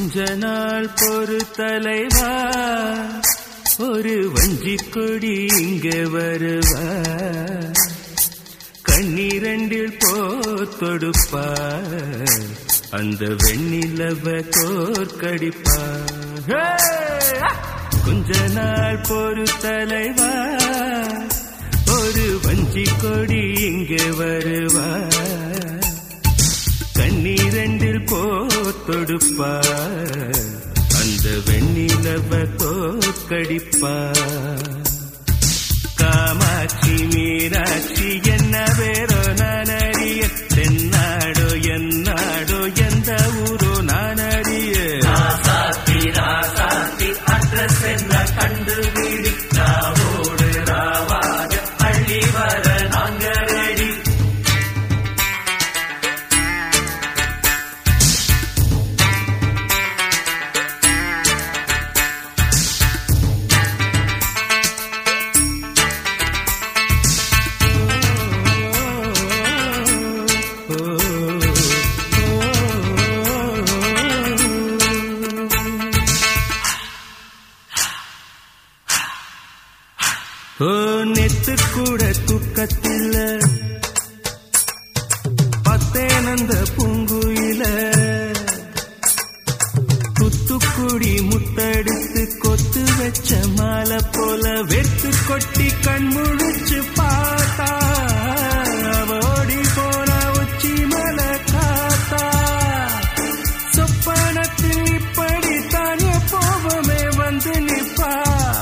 கொஞ்ச நாள் பொறு தலைவா ஒரு வஞ்சி கொடி இங்க வருவா கண்ணீரண்டில் போத்தொடுப்பா அந்த வெண்ணிலவ தோற்கடிப்பா ஹே! கொஞ்ச நாள் பொறு தலைவா ஒரு வஞ்சி கொடி இங்க வருவா கண்ணீரண்டில் போத்தொடுப்பா அந்த வெண்ணிலவ தோற்கடிப்பா காமாட்சி மீனாட்சி என்ன பேரோ நான் அறிய தென்னாடோ என்னாடோ எந்த ஊரோ நான் அறிய ராசாத்தி ராசாத்தி அட்ரஸ் என்ன கண்டுபிடி ராவோடு ராவாக அள்ளி வர நாங்க ரெடி ஓ நெத்து கூட தூக்கத்தில்ல பத்தேனந்த பூங்குயில குத்துக்குடி முத்தடித்து கொத்து வச்ச மாலை போல வெத்து கொட்டி கண் முழிச்சு பார்த்தா அவ ஓடி போன உச்சி மலை காத்தா சொப்பனத்தில் இப்படித்தான் எப்போவுமே வந்து நிப்பா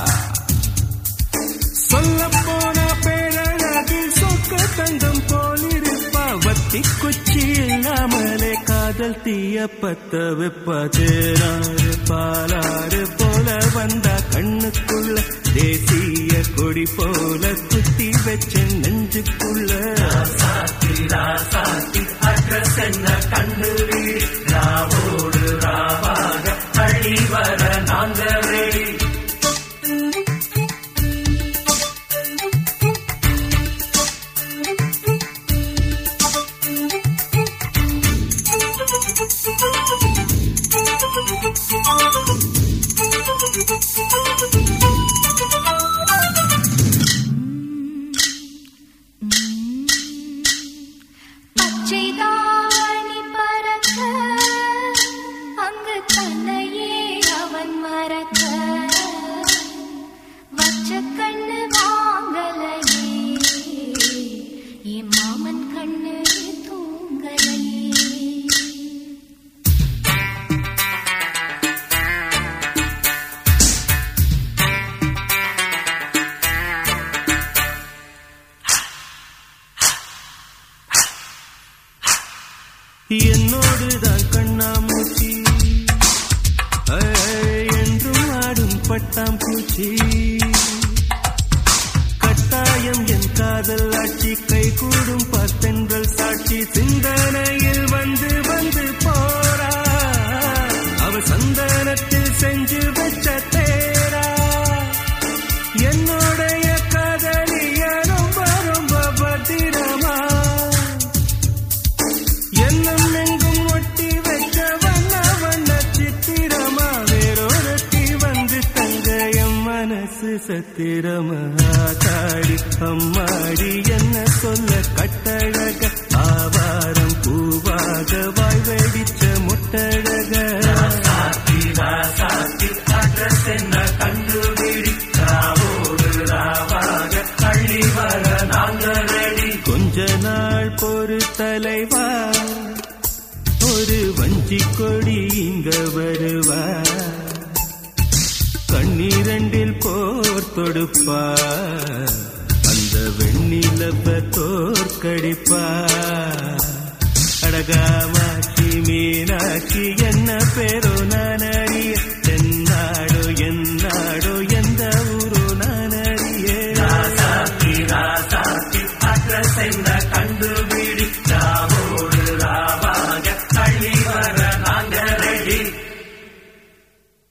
சொல்ல போன பேரழகில் சொக்க தங்கம் போலிருப்பா வத்தி குச்சி இல்லாமலே காதல் தீய பத்த வெப்பா தேராறு பாலாறு போல வந்தா கண்ணுக்குள்ள தேசிய கொடி போல குத்தி வச்ச நெஞ்சுக்குள்ள ராசாத்தி ராசாத்தி அட்ரஸ் என்ன கண்டு ராவோடு ராவாக அழி வர நாங்க ரெடி பச்சைதாணி பறக்க அங்கு தன்னையே அவன் மறக்க வச்ச கண்ணு வாங்கலையே என் மாமன் கண்ணு தூங்கலையே என்னோடுதான் கண்ணாமூச்சி ஐ, என்றும் ஆடும் பட்டாம்பூச்சி கட்டாயம் என் காதல் ஆட்சி கை கூடும் பத்தென்றல் சாட்சி சிந்தனையில் வந்து வந்து போறா அவ சந்தனத்தில் செஞ்சு வச்ச தேரா என்னுடைய காதலிய ரொம்ப ரொம்ப பத்திரமா எண்ணம் எங்கும் ஒட்டி வைக்க வண்ண வண்ண சித்திரமா வேறொருத்தி வந்து தங்க என் மனசு சத்திரமா தாடி அம்மாடி என்ன சொல்ல கட்டழக ஆவாரம் பூவாக வாய் வெடிச்ச முட்டழக ராசாத்தி ராசாத்தி அட்ரஸ் என்ன கண்டுபிடி ராவோடு ராவாக அள்ளி வர நாங்க ரெடி கொஞ்ச நாள் பொறு தலைவா ஒரு வஞ்சி கொடி இங்க வருவா கண்ணீரண்டில் போர் தொடுப்பா அந்த வெண்ணிலவ தோற்கடிப்பா அடகாமாட்சி மீனாட்சி என்ன பேரோ நான் அறிய தென்னாடோ என்னாடோ எந்த ஊரோ நான் அறிய ராசாத்தி ராசாத்தி அட்ரஸ் என்ன கண்டுபிடி